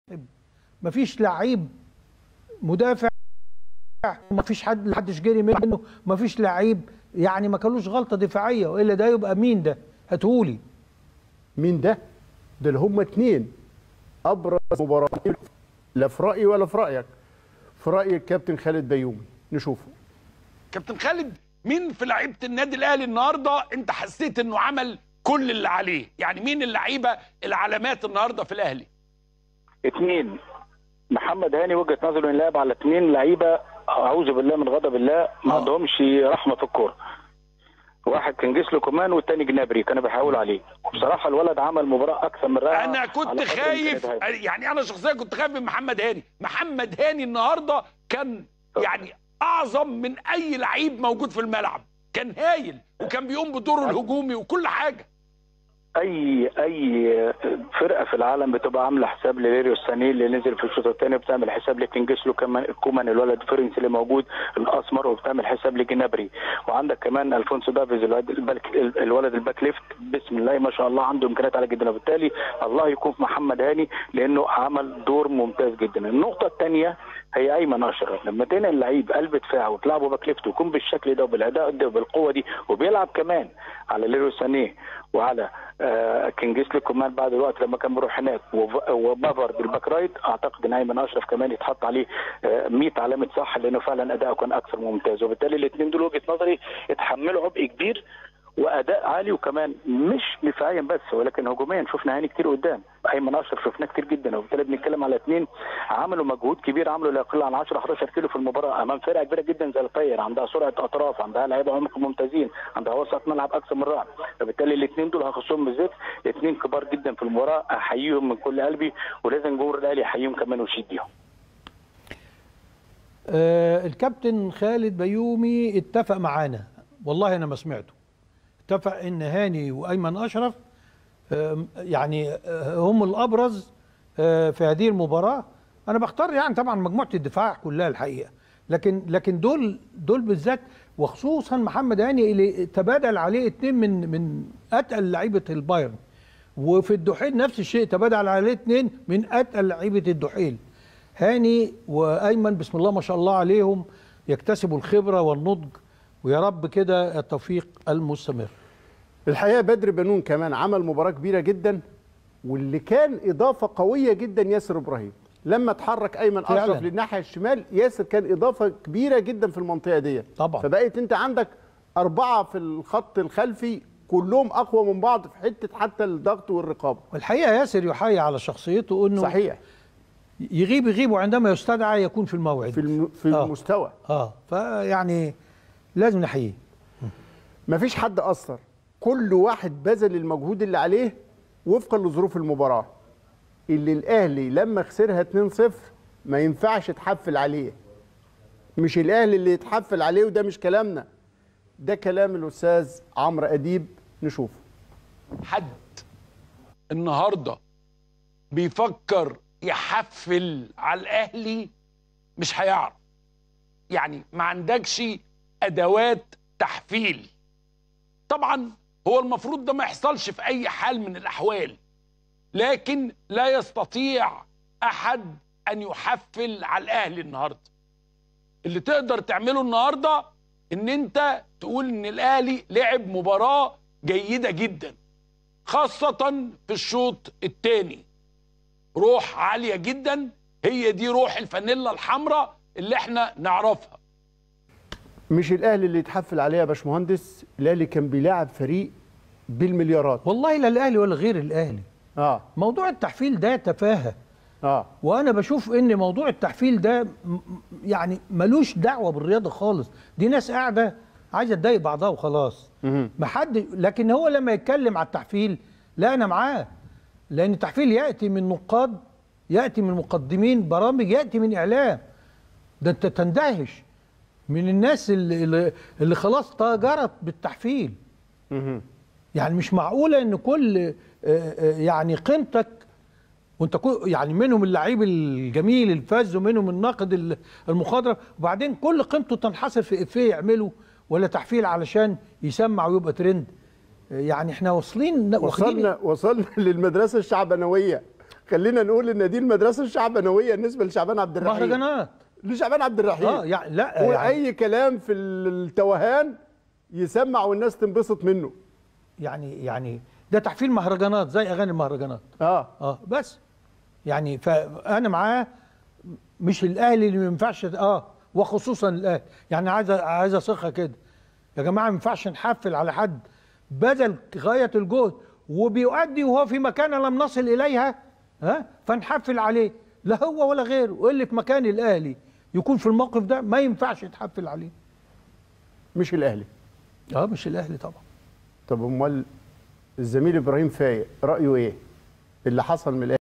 مفيش لعيب مدافع مفيش حد محدش جري منه مفيش لعيب يعني ما كانوش غلطه دفاعيه والا ده يبقى مين ده هاتهولي مين ده؟ ده اللي هم اتنين ابرز مباراتين لا في رايي ولا في رايك في راي الكابتن خالد بيومي نشوفه كابتن خالد مين في لعيبه النادي الاهلي النهارده انت حسيت انه عمل كل اللي عليه يعني مين اللعيبه العلامات النهارده في الاهلي اثنين محمد هاني وجهه نظره ان لعب على اثنين لعيبه اعوذ بالله من غضب الله ما آه. عندهمش رحمه في الكوره واحد كان جسله كمان والتاني جنابري كانوا بيحاولوا عليه وبصراحه الولد عمل مباراه اكثر من رائعه انا على كنت قدر خايف الإمكانيات. يعني انا شخصيا كنت خايف من محمد هاني محمد هاني النهارده كان يعني اعظم من اي لعيب موجود في الملعب كان هايل وكان بيقوم بدوره الهجومي وكل حاجه اي اي فرقه في العالم بتبقى عامله حساب لليريو الساني اللي نزل في الشوط الثاني بتعمل حساب لكنجسلو كمان كومان الولد الفرنسي اللي موجود الاسمر وبتعمل حساب لجنابري وعندك كمان الفونسو دافيز الولد الباك الولد الباك ليفت بسم الله ما شاء الله عنده امكانيات عاليه جدا وبالتالي الله يكون في محمد هاني لانه عمل دور ممتاز جدا النقطه الثانيه هي ايمن اشرف لما تنقل لعيب قلب دفاع وتلعبه باك ليفت ويكون بالشكل ده وبالاداء ده وبالقوه دي وبيلعب كمان على ليرو سانيه وعلى آه كينجسلي كومان بعد الوقت لما كان بيروح هناك وف- وبافارد الباك رايت اعتقد ان ايمن اشرف كمان يتحط عليه آه 100 علامه صح لانه فعلا اداؤه كان اكثر ممتاز وبالتالي الاثنين دول وجهه نظري اتحملوا عبء كبير واداء عالي وكمان مش دفاعيا بس ولكن هجوميا شفنا هاني كتير قدام ايمن اشرف شفناه كتير جدا وبالتالي بنتكلم على اثنين عملوا مجهود كبير عملوا لا يقل عن 10 11 كيلو في المباراه امام فرقه كبيره جدا زي الطير عندها سرعه اطراف عندها لعيبه عمق ممتازين عندها وسط ملعب اكثر من رائع فبالتالي الاثنين دول هخصهم بالذات اثنين كبار جدا في المباراه احييهم من كل قلبي ولازم جمهور الاهلي يحييهم كمان ويشيد بيهم آه الكابتن خالد بيومي اتفق معانا والله انا ما سمعته اتفق ان هاني وايمن اشرف آه يعني آه هم الابرز آه في هذه المباراه انا بختار يعني طبعا مجموعه الدفاع كلها الحقيقه لكن لكن دول دول بالذات وخصوصا محمد هاني اللي تبادل عليه اتنين من من اتقل لعيبه البايرن وفي الدحيل نفس الشيء تبادل عليه اتنين من اتقل لعيبه الدحيل هاني وايمن بسم الله ما شاء الله عليهم يكتسبوا الخبره والنضج ويا رب كده التوفيق المستمر الحقيقه بدر بنون كمان عمل مباراه كبيره جدا واللي كان اضافه قويه جدا ياسر ابراهيم لما اتحرك ايمن فعلاً. اشرف للناحيه الشمال ياسر كان اضافه كبيره جدا في المنطقه دي طبعاً. فبقيت انت عندك اربعه في الخط الخلفي كلهم اقوى من بعض في حته حتى الضغط والرقابه والحقيقه ياسر يحيي على شخصيته انه صحيح يغيب يغيب وعندما يستدعى يكون في الموعد في الم... في آه. المستوى اه فيعني لازم نحييه مفيش حد اثر كل واحد بذل المجهود اللي عليه وفقا لظروف المباراه اللي الاهلي لما خسرها 2-0 ما ينفعش تحفل عليه مش الاهلي اللي يتحفل عليه وده مش كلامنا ده كلام الاستاذ عمرو اديب نشوفه حد النهارده بيفكر يحفل على الاهلي مش هيعرف يعني ما عندكش ادوات تحفيل طبعا هو المفروض ده ما يحصلش في اي حال من الاحوال لكن لا يستطيع احد ان يحفل على الاهلي النهارده اللي تقدر تعمله النهارده ان انت تقول ان الاهلي لعب مباراه جيده جدا خاصه في الشوط الثاني روح عاليه جدا هي دي روح الفانيلا الحمراء اللي احنا نعرفها مش الاهلي اللي يتحفل عليه يا باشمهندس الاهلي كان بيلاعب فريق بالمليارات والله لا الاهلي ولا غير الاهلي اه موضوع التحفيل ده تفاهه اه وانا بشوف ان موضوع التحفيل ده م- م- يعني ملوش دعوه بالرياضه خالص دي ناس قاعده عايزه تضايق بعضها وخلاص ما حد لكن هو لما يتكلم على التحفيل لا انا معاه لان التحفيل ياتي من نقاد ياتي من مقدمين برامج ياتي من اعلام ده انت تندهش من الناس اللي, اللي- اللي خلاص تاجرت بالتحفيل يعني مش معقوله ان كل آه، آه، يعني قيمتك وانت كو يعني منهم اللعيب الجميل الفاز ومنهم الناقد ال- المخضرم وبعدين كل قيمته تنحصر في افيه يعمله ولا تحفيل علشان يسمع ويبقى ترند يعني احنا واصلين واخدين وصلنا وصلنا للمدرسه الشعبنويه خلينا نقول ان دي المدرسه الشعبانويه بالنسبه لشعبان عبد الرحيم مهرجانات لشعبان عبد الرحيم اه يعني لا يعني واي كلام في التوهان يسمع والناس تنبسط منه يعني يعني ده تحفيل مهرجانات زي اغاني المهرجانات اه اه بس يعني فانا معاه مش الاهلي اللي ما ينفعش اه وخصوصا الاهلي يعني عايز عايز اصيغها كده يا جماعه ما ينفعش نحفل على حد بذل غايه الجهد وبيؤدي وهو في مكانه لم نصل اليها ها فنحفل عليه لا هو ولا غيره واللي في مكان الاهلي يكون في الموقف ده ما ينفعش يتحفل عليه مش الاهلي اه مش الاهلي طبعا طب امال الزميل ابراهيم فايق رايه ايه اللي حصل من الاهلي